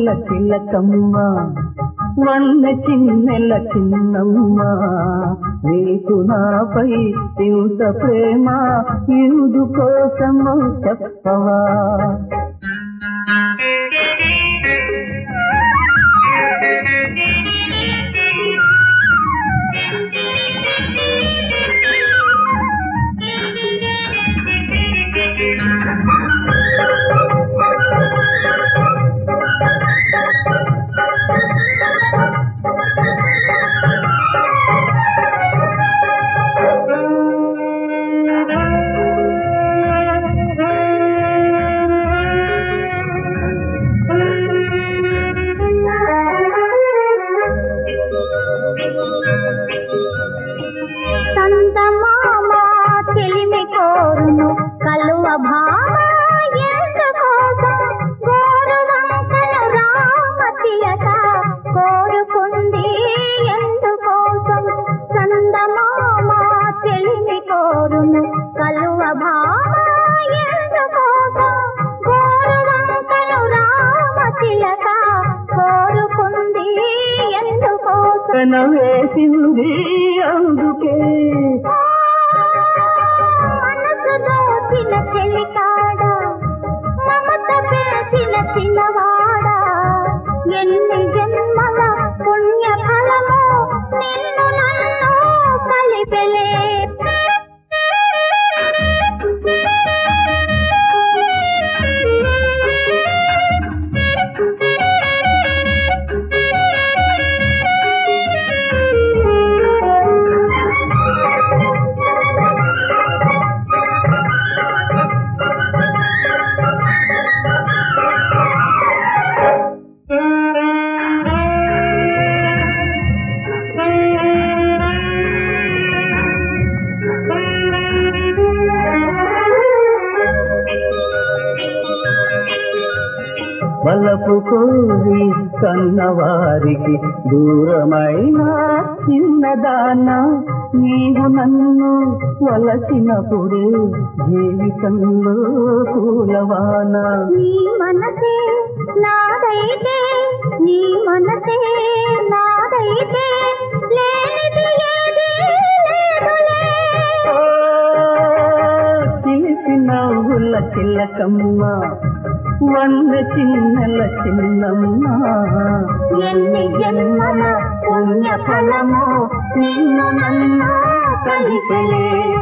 చిన్నెల చిలకమ్మ వన్న చిన్నెల చిన్నమ్మ నీకు నాపై ఇంత ప్రేమ ఇందు కోసము చెప్పవా సంతమామ చెలిమి కోరును కలువ భామ ఎందుకోసం గోరు వంకల రామ తిలక కోరుకుంది ఎందుకోసం సంతమామ చెలిమి కోరును కలువ భామ ఎందుకోసం గోరు వంకల రామ తిలక కోరుకుంది ఎందుకోసం కన వేసింది అందుకే మనసు దోచిన చెలికాడ మమత పేచిన చిన్నవాడ ఎన్ని జన్మల పుణ్య ఫలమో నిన్ను నన్ను కలిపెలే వలపు కోరి కన్నవారికి దూరమైన చిన్నదాన నీవు నన్ను వలచినప్పుడే జీవితంలో పూలవాన నీ మనసే నాదైతే నీ మనసే నాదైతే లేనిది ఏదీ లేదులే ఓ, చిలిపి నవ్వుల చిల్లకమ్మ వంద చిన్నెల చిన్నమ్మ ఎన్ని జన్మల పుణ్య ఫలమో నిన్ను నన్ను కలిపలే